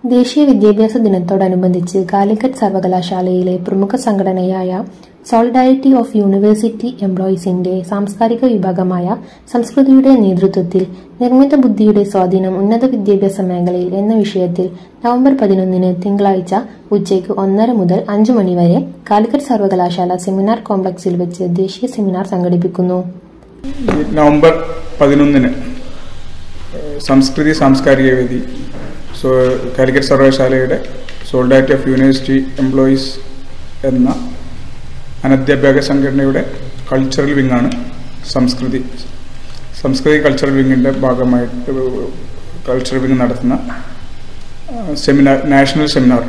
ദേശീയ വിദ്യാഭ്യാസ ദിനത്തോടനുബന്ധിച്ച് കാലിക്കറ്റ് സർവകലാശാലയിലെ പ്രമുഖ സംഘടനയായ സോളിഡാരിറ്റി ഓഫ് യൂണിവേഴ്സിറ്റി എംപ്ലോയീസിന്റെ സാംസ്കാരിക വിഭാഗമായ സംസ്കൃതിയുടെ നേതൃത്വത്തിൽ നിർമ്മിത ബുദ്ധിയുടെ സ്വാധീനം ഉന്നത വിദ്യാഭ്യാസ മേഖലയിൽ എന്ന വിഷയത്തിൽ നവംബർ പതിനൊന്നിന് തിങ്കളാഴ്ച ഉച്ചയ്ക്ക് ഒന്നര മുതൽ അഞ്ചു മണിവരെ കാലിക്കറ്റ് സർവകലാശാല സെമിനാർ കോംപ്ലക്സിൽ വെച്ച് ദേശീയ സെമിനാർ സംഘടിപ്പിക്കുന്നു ഈ നവംബർ പതിനൊന്നിന് സംസ്കൃതി സാംസ്കാരിക വേദി സോ കാലിക്കറ്റ് സർവകലാശാലയുടെ സോൾഡാരിറ്റി ഓഫ് യൂണിവേഴ്സിറ്റി എംപ്ലോയീസ് എന്ന അനധ്യാപക സംഘടനയുടെ കൾച്ചറൽ വിങ്ങാണ് സംസ്കൃതി സംസ്കൃതി കൾച്ചറൽ വിങ്ങിൻ്റെ ഭാഗമായിട്ട് കൾച്ചറൽ വിങ് നടത്തുന്ന സെമിനാർ നാഷണൽ സെമിനാർ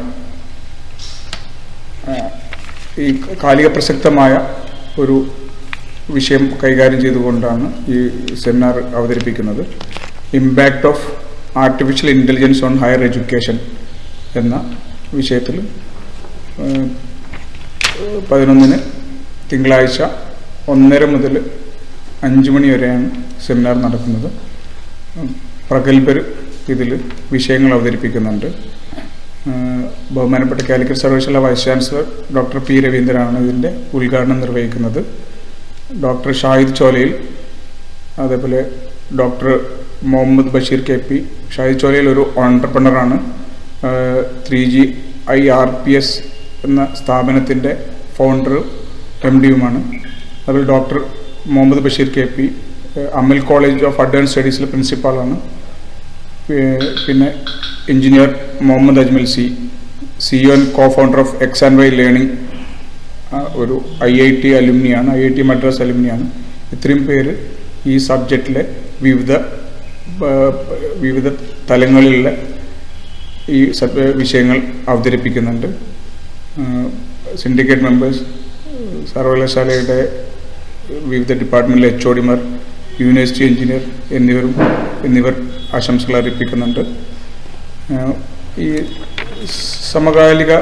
ആ, ഈ കാലിക പ്രസക്തമായ ഒരു വിഷയം കൈകാര്യം ചെയ്തുകൊണ്ടാണ് ഈ സെമിനാർ അവതരിപ്പിക്കുന്നത് impact of artificial intelligence on higher education എന്ന വിഷയത്തിൽ ഏഹ്, പതിനൊന്നിന് തിങ്കളാഴ്ച ഒന്നര മുതൽ അഞ്ച് മണി വരെയാണ് സെമിനാർ നടക്കുന്നത് പ്രഗത്ഭർ ഇതിൽ വിഷയങ്ങൾ അവതരിപ്പിക്കുന്നുണ്ട് ഏഹ്, ബഹുമാനപ്പെട്ട കാലിക്കറ്റ് സർവകലാശാല വൈസ് ചാൻസലർ ഡോക്ടർ പി രവീന്ദ്രനാണ് ഇതിൻ്റെ ഉദ്ഘാടനം നിർവഹിക്കുന്നത് ഡോക്ടർ ഷാഹിദ് ചോലയിൽ അതേപോലെ doctor Muhammad Basheer K P Shahid Cholayil ഒരു ഓണ്ടർപ്രണറാണ് three G I R P S എന്ന സ്ഥാപനത്തിൻ്റെ ഫൗണ്ടറും എം ഡിയുമാണ് അതുപോലെ doctor Muhammad Basheer K P Amal college of advance സ്റ്റഡീസിലെ പ്രിൻസിപ്പാളാണ് പി- പിന്നെ engineer Muhammad Ajmal C CEO co founder of X and Y learning ഒരു ഐ ഐ ടി അലുമിനിയാണ് ഐ ഐ ടി മദ്രാസ് അലുമിനിയാണ് ഇത്രയും പേര് ഈ സബ്ജക്റ്റിലെ വിവിധ ആ, വിവിധ തലങ്ങളിലുള്ള ഈ സബ് വിഷയങ്ങൾ അവതരിപ്പിക്കുന്നുണ്ട് സിൻഡിക്കേറ്റ് മെമ്പേഴ്സ് സർവകലാശാലയുടെ വിവിധ ഡിപ്പാർട്ട്മെൻറ്റിലെ എച്ച് ഒ ഡിമാർ യൂണിവേഴ്സിറ്റി എഞ്ചിനീയർ എന്നിവരും എന്നിവർ ആശംസകൾ അർപ്പിക്കുന്നുണ്ട് ആ, ഈ സമകാലിക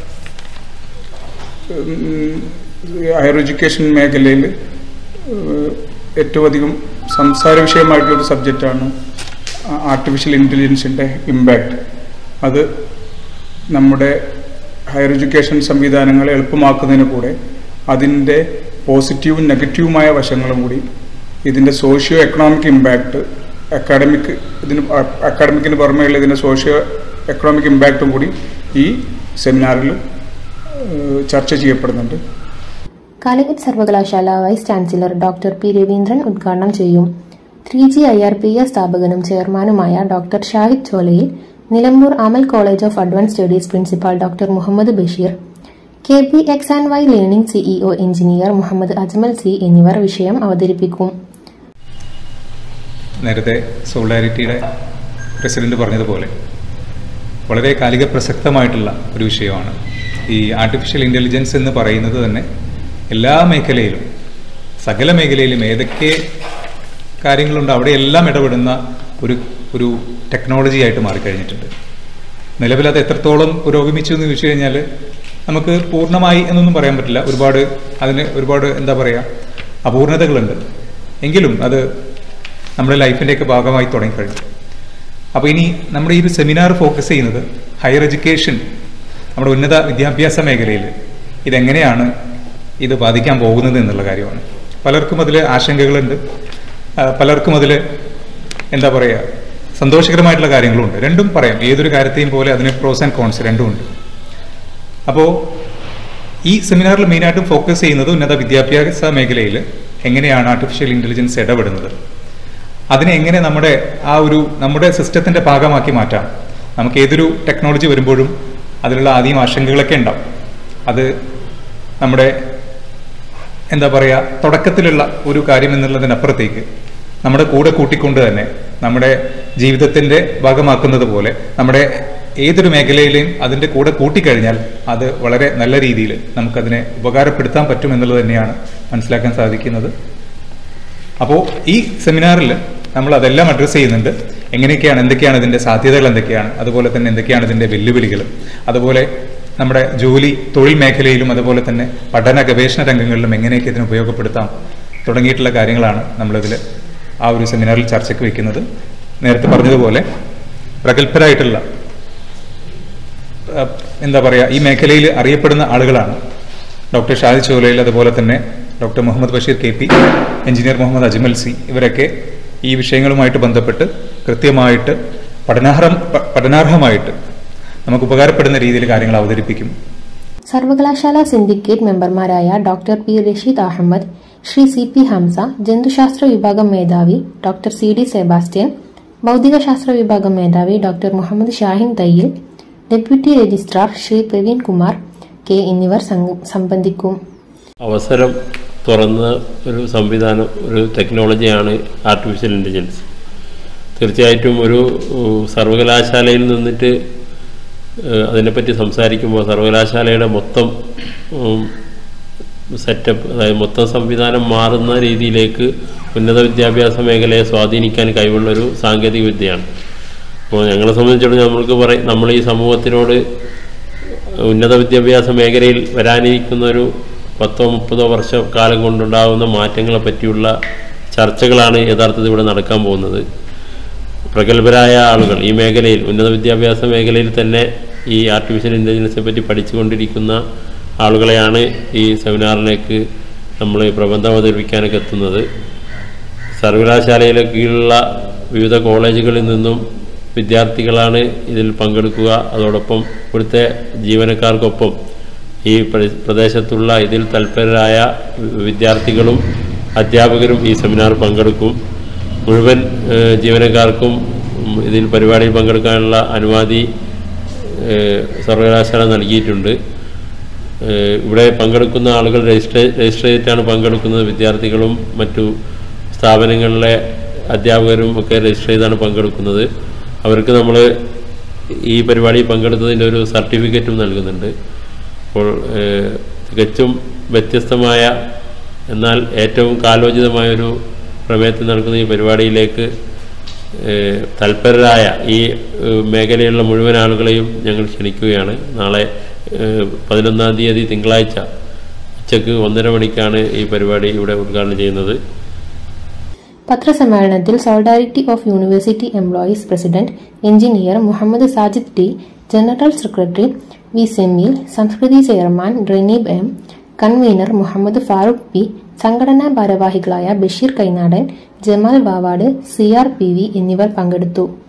ഉം, ഹയർ എഡ്യൂക്കേഷൻ മേഖലയിൽ ഏഹ്, ഏറ്റവും അധികം സംസാര വിഷയമായിട്ടുള്ളൊരു സബ്ജക്റ്റാണ് ആർട്ടിഫിഷ്യൽ ഇൻ്റലിജൻസിൻ്റെ ഇമ്പാക്റ്റ് അത് നമ്മുടെ ഹയർ എഡ്യൂക്കേഷൻ സംവിധാനങ്ങളെ എളുപ്പമാക്കുന്നതിന് കൂടെ അതിൻ്റെ പോസിറ്റീവും നെഗറ്റീവുമായ വശങ്ങളും കൂടി ഇതിൻ്റെ സോഷ്യോ എക്കണോമിക് ഇമ്പാക്റ്റ് അക്കാഡമിക് ഇതിന് അക്കാഡമിക്കിന് പുറമെയുള്ള ഇതിൻ്റെ സോഷ്യോ എക്കണോമിക് ഇമ്പാക്റ്റും കൂടി ഈ സെമിനാറിൽ ഏഹ് ചർച്ച ചെയ്യപ്പെടുന്നുണ്ട് കാലിക്കറ്റ് സർവകലാശാല vice chancellor doctor P Raveendran ഉദ്ഘാടനം ചെയ്യും three G I R P S സ്ഥാപകനും ചെയർമാനുമായ doctor Shahid Cholayil Nilambur Amal college of advance studies principal doctor Muhammad Basheer K P X and Y learning CEO engineer Muhammad Ajmal C എന്നിവർ വിഷയം അവതരിപ്പിക്കും നേരത്തെ സോളിഡാരിറ്റിയുടെ പ്രസിഡന്റ് പറഞ്ഞതുപോലെ വളരെ കാലിക പ്രസക്തമായിട്ടുള്ള ഒരു വിഷയമാണ് ഈ ആർട്ടിഫിഷ്യൽ ഇൻ്റലിജൻസ് എന്ന് പറയുന്നത് തന്നെ എല്ലാ മേഖലയിലും സകല മേഖലയിലും ഏതൊക്കെ കാര്യങ്ങളുണ്ട് അവിടെയെല്ലാം ഇടപെടുന്ന ഒരു ഒരു ടെക്നോളജി ആയിട്ട് മാറിക്കഴിഞ്ഞിട്ടുണ്ട് നിലവിൽ അത് എത്രത്തോളം പുരോഗമിച്ചു എന്ന് ചോദിച്ചു കഴിഞ്ഞാൽ നമുക്ക് പൂർണ്ണമായി എന്നൊന്നും പറയാൻ പറ്റില്ല ഒരുപാട് അതിന് ഒരുപാട് എന്താ പറയുക അപൂർണതകളുണ്ട് എങ്കിലും അത് നമ്മുടെ ലൈഫിൻ്റെയൊക്കെ ഭാഗമായി തുടങ്ങിക്കഴിഞ്ഞു അപ്പോൾ ഇനി നമ്മുടെ ഈ ഒരു സെമിനാർ ഫോക്കസ് ചെയ്യുന്നത് ഹയർ എഡ്യൂക്കേഷൻ നമ്മുടെ ഉന്നത വിദ്യാഭ്യാസ മേഖലയിൽ ഇതെങ്ങനെയാണ് ഇത് ബാധിക്കാൻ പോകുന്നത് എന്നുള്ള കാര്യമാണ് പലർക്കും അതിൽ ആശങ്കകളുണ്ട് ആ, പലർക്കും അതിൽ എന്താ പറയുക സന്തോഷകരമായിട്ടുള്ള കാര്യങ്ങളുണ്ട് രണ്ടും പറയാം ഏതൊരു കാര്യത്തെയും പോലെ അതിന് പ്രോസ് ആൻഡ് കോൺസ് രണ്ടും ഉണ്ട് അപ്പോൾ ഈ സെമിനാറിൽ മെയിനായിട്ടും ഫോക്കസ് ചെയ്യുന്നത് ഉന്നത വിദ്യാഭ്യാസ മേഖലയിൽ എങ്ങനെയാണ് ആർട്ടിഫിഷ്യൽ ഇൻ്റലിജൻസ് ഇടപെടുന്നത് അതിനെ എങ്ങനെ നമ്മുടെ ആ ഒരു നമ്മുടെ സിസ്റ്റത്തിന്റെ ഭാഗമാക്കി മാറ്റാം നമുക്ക് ഏതൊരു ടെക്നോളജി വരുമ്പോഴും അതിലുള്ള ആദ്യം ആശങ്കകളൊക്കെ ഉണ്ടാവും അത് നമ്മുടെ എന്താ പറയുക തുടക്കത്തിലുള്ള ഒരു കാര്യം എന്നുള്ളതിനപ്പുറത്തേക്ക് നമ്മുടെ കൂടെ കൂട്ടിക്കൊണ്ട് തന്നെ നമ്മുടെ ജീവിതത്തിന്റെ ഭാഗമാക്കുന്നത് പോലെ നമ്മുടെ ഏതൊരു മേഖലയിലെയും അതിന്റെ കൂടെ കൂട്ടിക്കഴിഞ്ഞാൽ അത് വളരെ നല്ല രീതിയിൽ നമുക്കതിനെ ഉപകാരപ്പെടുത്താൻ പറ്റും എന്നുള്ളത് തന്നെയാണ് മനസ്സിലാക്കാൻ സാധിക്കുന്നത് അപ്പോൾ ഈ സെമിനാറിൽ നമ്മൾ അതെല്ലാം അഡ്രസ്സ് ചെയ്യുന്നുണ്ട് എങ്ങനെയൊക്കെയാണ് എന്തൊക്കെയാണ് ഇതിൻ്റെ സാധ്യതകൾ എന്തൊക്കെയാണ് അതുപോലെ തന്നെ എന്തൊക്കെയാണ് ഇതിൻ്റെ വെല്ലുവിളികൾ അതുപോലെ നമ്മുടെ ജോലി തൊഴിൽ മേഖലയിലും അതുപോലെ തന്നെ പഠന ഗവേഷണ രംഗങ്ങളിലും എങ്ങനെയൊക്കെ ഇതിനെ ഉപയോഗപ്പെടുത്താം തുടങ്ങിയിട്ടുള്ള കാര്യങ്ങളാണ് നമ്മളിതിൽ ആ ഒരു സെമിനാറിൽ ചർച്ചയ്ക്ക് വെക്കുന്നത് നേരത്തെ പറഞ്ഞതുപോലെ പ്രഗത്ഭരായിട്ടുള്ള ആ, എന്താ പറയുക ഈ മേഖലയിൽ അറിയപ്പെടുന്ന ആളുകളാണ് ഡോക്ടർ ഷാദി ചോലയിൽ അതുപോലെ തന്നെ doctor Muhammad Basheer K P engineer Muhammad Ajmal C ഇവരൊക്കെ ഈ വിഷയങ്ങളുമായിട്ട് ബന്ധപ്പെട്ട് കൃത്യമായിട്ട് പഠനാർഹം പ- പഠനാർഹമായിട്ട് നമുക്ക് ഉപകാരപ്പെടുന്ന രീതിയിൽ കാര്യങ്ങൾ അവതരിപ്പിക്കും സർവകലാശാല സിൻഡിക്കേറ്റ് മെമ്പർമാരായ doctor P Rasheed Ahmed Shri C P Hamza ജന്തുശാസ്ത്ര വിഭാഗം മേധാവി ഡോക്ടർ സി ഡി സെബാസ്റ്റ്യൻ ഭൗതികശാസ്ത്ര വിഭാഗം മേധാവി doctor Muhammad Shahin Thayyil deputy registrar Shri Praveen Kumar K എന്നിവർ സംഘ- സംബന്ധിക്കും അവസരം തുറന്ന ഒരു സംവിധാനം ഒരു ടെക്നോളജിയാണ് ആർട്ടിഫിഷ്യൽ ഇൻ്റലിജൻസ് തീർച്ചയായിട്ടും ഒരു ഉം, സർവകലാശാലയിൽ നിന്നിട്ട് ഏഹ്, അതിനെപ്പറ്റി സംസാരിക്കുമ്പോൾ സർവകലാശാലയുടെ മൊത്തം സെറ്റപ്പ് അതായത് മൊത്തം സംവിധാനം മാറുന്ന രീതിയിലേക്ക് ഉന്നത വിദ്യാഭ്യാസ മേഖലയെ സ്വാധീനിക്കാൻ കഴിവുള്ളൊരു സാങ്കേതിക വിദ്യയാണ് അപ്പോൾ ഞങ്ങളെ സംബന്ധിച്ചിടത്തോളം നമ്മൾക്ക് പറയും നമ്മൾ ഈ സമൂഹത്തിനോട് ഉന്നത വിദ്യാഭ്യാസ മേഖലയിൽ വരാനിരിക്കുന്ന ഒരു പത്തോ മുപ്പതോ വർഷ കാലം കൊണ്ടുണ്ടാകുന്ന മാറ്റങ്ങളെ പറ്റിയുള്ള ചർച്ചകളാണ് യഥാർത്ഥത്തിൽ ഇവിടെ നടക്കാൻ പോകുന്നത് പ്രഗത്ഭരായ ആളുകൾ ഈ മേഖലയിൽ ഉന്നത വിദ്യാഭ്യാസ മേഖലയിൽ തന്നെ ഈ ആർട്ടിഫിഷ്യൽ ഇൻ്റലിജൻസിനെ പറ്റി പഠിച്ചുകൊണ്ടിരിക്കുന്ന ആളുകളെയാണ് ഈ സെമിനാറിലേക്ക് നമ്മൾ പ്രബന്ധം അവതരിപ്പിക്കാനൊക്കെ എത്തുന്നത് സർവകലാശാലയിലെ കീഴിലുള്ള വിവിധ കോളേജുകളിൽ നിന്നും വിദ്യാർത്ഥികളാണ് ഇതിൽ പങ്കെടുക്കുക അതോടൊപ്പം ഇവിടുത്തെ ജീവനക്കാർക്കൊപ്പം ഈ പ്ര- പ്രദേശത്തുള്ള ഇതിൽ തൽപരരായ വി- വിദ്യാർത്ഥികളും അധ്യാപകരും ഈ സെമിനാർ പങ്കെടുക്കും മുഴുവൻ ഏഹ്, ജീവനക്കാർക്കും ഉം, ഇതിൽ പരിപാടിയിൽ പങ്കെടുക്കാനുള്ള അനുമതി ഏഹ്, സർവകലാശാല നൽകിയിട്ടുണ്ട് ഏഹ് ഇവിടെ പങ്കെടുക്കുന്ന ആളുകൾ രജിസ്റ്റർ രജിസ്റ്റർ ചെയ്തിട്ടാണ് പങ്കെടുക്കുന്നത് വിദ്യാർത്ഥികളും മറ്റു സ്ഥാപനങ്ങളിലെ അധ്യാപകരും ഒക്കെ രജിസ്റ്റർ ചെയ്താണ് പങ്കെടുക്കുന്നത് അവർക്ക് നമ്മൾ ഈ പരിപാടിയിൽ പങ്കെടുത്തതിൻ്റെ ഒരു സർട്ടിഫിക്കറ്റും നൽകുന്നുണ്ട് അപ്പോൾ ഏഹ് തികച്ചും വ്യത്യസ്തമായ എന്നാൽ ഏറ്റവും കാലോചിതമായൊരു പ്രമേയത്തിൽ നടക്കുന്ന ഈ പരിപാടിയിലേക്ക് ഏഹ് തൽപരരായ ഈ ഏഹ് മേഖലയിലുള്ള മുഴുവൻ ആളുകളെയും ഞങ്ങൾ ക്ഷണിക്കുകയാണ് നാളെ ഏഹ് പതിനൊന്നാം തീയതി തിങ്കളാഴ്ച ഉച്ചയ്ക്ക് ഒന്നര മണിക്കാണ് ഈ പരിപാടി ഇവിടെ ഉദ്ഘാടനം ചെയ്യുന്നത് പത്രസമ്മേളനത്തിൽ solidarity of university employees president engineer Muhammad Sajid T general secretary V Sameel Samskriti chairman Raneeb M convener Muhammad Farooq P സംഘടനാ ഭാരവാഹികളായ Basheer Kainadan Jamal Vavad C R P V എന്നിവർ പങ്കെടുത്തു